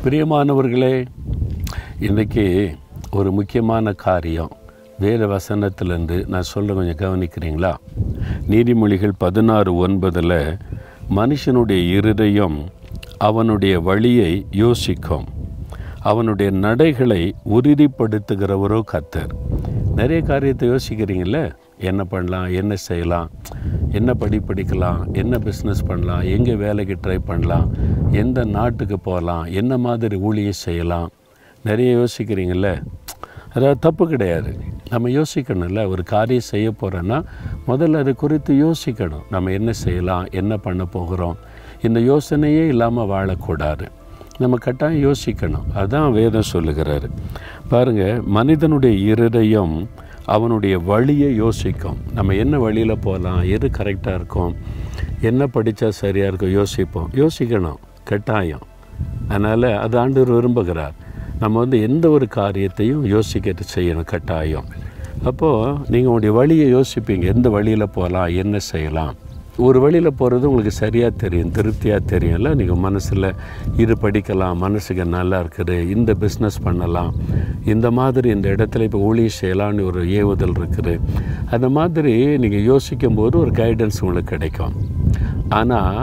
பிரியமானவர்களே இன்றைக்கி ஒரு முக்கியமான காரியம் வேத வசனத்திலேருந்து நான் சொல்ல கொஞ்சம் கவனிக்கிறீங்களா நீதிமொழிகள் பதினாறு ஒன்பதில் மனுஷனுடைய இருதயம் அவனுடைய வழியை யோசிக்கும் அவனுடைய நடைகளை உறுதிப்படுத்துகிறவரோ கத்தர் நிறைய காரியத்தை யோசிக்கிறீங்கள என்ன பண்ணலாம் என்ன செய்யலாம் என்ன படி படிக்கலாம் என்ன பிஸ்னஸ் பண்ணலாம் எங்கே வேலைக்கு ட்ரை பண்ணலாம் எந்த நாட்டுக்கு போகலாம் என்ன மாதிரி ஊழியம் செய்யலாம் நிறைய யோசிக்கிறீங்கள அதாவது தப்பு கிடையாது நம்ம யோசிக்கணும்ல ஒரு காரியம் செய்ய போகிறோன்னா முதல்ல அது குறித்து யோசிக்கணும் நம்ம என்ன செய்யலாம் என்ன பண்ண போகிறோம் இந்த யோசனையே இல்லாமல் வாழக்கூடாது நம்ம கட்டாயம் யோசிக்கணும் அதுதான் வேதம் சொல்லுகிறாரு பாருங்கள் மனிதனுடைய இருதயம் அவனுடைய வழியை யோசிக்கும் நம்ம என்ன வழியில் போகலாம் எது கரெக்டாக இருக்கும் என்ன படித்தா சரியாக இருக்கும் யோசிப்போம் யோசிக்கணும் கட்டாயம் அதனால் அது ஆண்டவர் விரும்புகிறார் நம்ம வந்து எந்த ஒரு காரியத்தையும் யோசிக்கிட்டு செய்யணும் கட்டாயம் அப்போது நீங்கள் உங்களுடைய வழியை யோசிப்பீங்க எந்த வழியில் போகலாம் என்ன செய்யலாம் ஒரு வழியில் போகிறது உங்களுக்கு சரியாக தெரியும் திருப்தியாக தெரியும்ல நீங்கள் மனசில் இது படிக்கலாம் மனசுக்கு நல்லா இருக்குது இந்த பிஸ்னஸ் பண்ணலாம் இந்த மாதிரி இந்த இடத்துல இப்போ ஊழியம் செய்யலாம்னு ஒரு ஏவுதல் இருக்குது அந்த மாதிரி நீங்கள் யோசிக்கும் போது ஒரு கைடன்ஸ் உங்களுக்கு கிடைக்கும் ஆனால்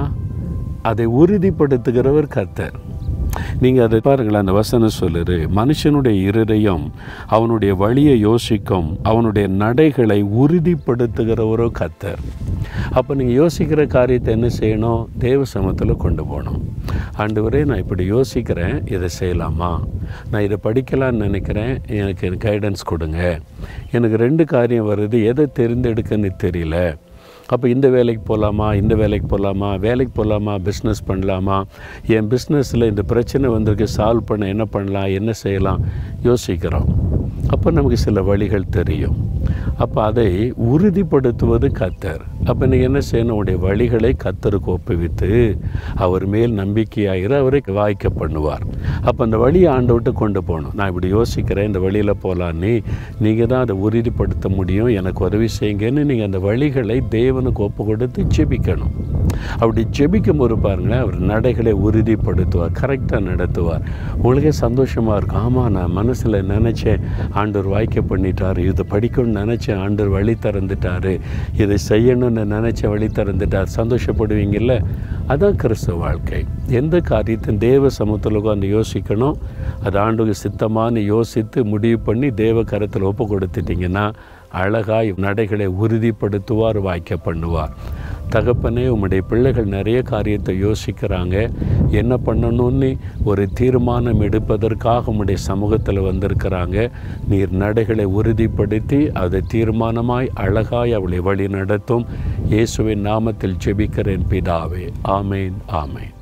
அதை உறுதிப்படுத்துகிறவர் கர்த்தர் நீங்கள் அதை பாருங்களேன் அந்த வசனம் சொல்லுது மனுஷனுடைய இருதயம் அவனுடைய வழியை யோசிக்கும் அவனுடைய நடைகளை உறுதிப்படுத்துகிறவரோ கத்தர் அப்போ நீங்கள் யோசிக்கிற காரியத்தை என்ன செய்யணும் தேவ சமத்தில் கொண்டு போகணும் ஆண்டவரே நான் இப்படி யோசிக்கிறேன் இதை செய்யலாமா நான் இதை படிக்கலான்னு நினைக்கிறேன் எனக்கு கைடன்ஸ் கொடுங்க எனக்கு ரெண்டு காரியம் வருது எதை தெரிந்தெடுக்கன்னு தெரியல அப்போ இந்த வேலைக்கு போகலாமா இந்த வேலைக்கு போகலாமா வேலைக்கு போகலாமா பிஸ்னஸ் பண்ணலாமா என் பிஸ்னஸில் இந்த பிரச்சனை வந்திருக்கு சால்வ் பண்ண என்ன பண்ணலாம் என்ன செய்யலாம் யோசிக்கிறோம் அப்போ நமக்கு சில வழிகள் தெரியும் அப்போ அதை உறுதிப்படுத்துவது கத்தர் அப்போ நீங்கள் என்ன செய்யணும் உடைய வழிகளை கத்தருக்கு ஒப்புவித்து அவர் மேல் நம்பிக்கையாகிற அவரை வாய்க்க பண்ணுவார் அப்போ அந்த வழியை ஆண்டு விட்டு கொண்டு போகணும் நான் இப்படி யோசிக்கிறேன் இந்த வழியில் போகலான்னு நீங்கள் தான் அதை உறுதிப்படுத்த முடியும் எனக்கு உதவி செய்யுங்கன்னு நீங்கள் அந்த வழிகளை தேவனுக்கு ஒப்பு கொடுத்து ஜெபிக்கணும் அப்படி ஜெபிக்கும் போது பாருங்களேன் அவர் நடைகளை உறுதிப்படுத்துவார் கரெக்டாக நடத்துவார் உங்களுக்கே சந்தோஷமாக இருக்கும் ஆமாம் நான் மனசில் நினச்சேன் ஆண்டவர் வாய்க்க பண்ணிட்டார் இதை படிக்கணும்னு நினச்சேன் ஆண்டவர் வழி திறந்துட்டார் இதை செய்யணும்னு நினச்ச வழி திறந்துட்டார் சந்தோஷப்படுவீங்கல்ல அதான் கிறிஸ்தவ வாழ்க்கை எந்த காரியத்தையும் தேவ சமூகத்தில் உட்காந்து யோசிக்கணும் அது ஆண்டுக்கு சித்தமானு யோசித்து முடிவு பண்ணி தேவ கருத்தில் ஒப்பு கொடுத்துட்டிங்கன்னா அழகாய் நடைகளை உறுதிப்படுத்துவார் வாய்க்க பண்ணுவார் தகப்பனே உம்முடைய பிள்ளைகள் நிறைய காரியத்தை யோசிக்கிறாங்க என்ன பண்ணணும்னு ஒரு தீர்மானம் எடுப்பதற்காக உம்முடைய சமூகத்தில் வந்திருக்கிறாங்க நீர் நடைகளை உறுதிப்படுத்தி அதை தீர்மானமாய் அழகாய் அவளை வழி நடத்தும் இயேசுவின் நாமத்தில் ஜெபிக்கிறேன் பிதாவே ஆமேன் ஆமேன்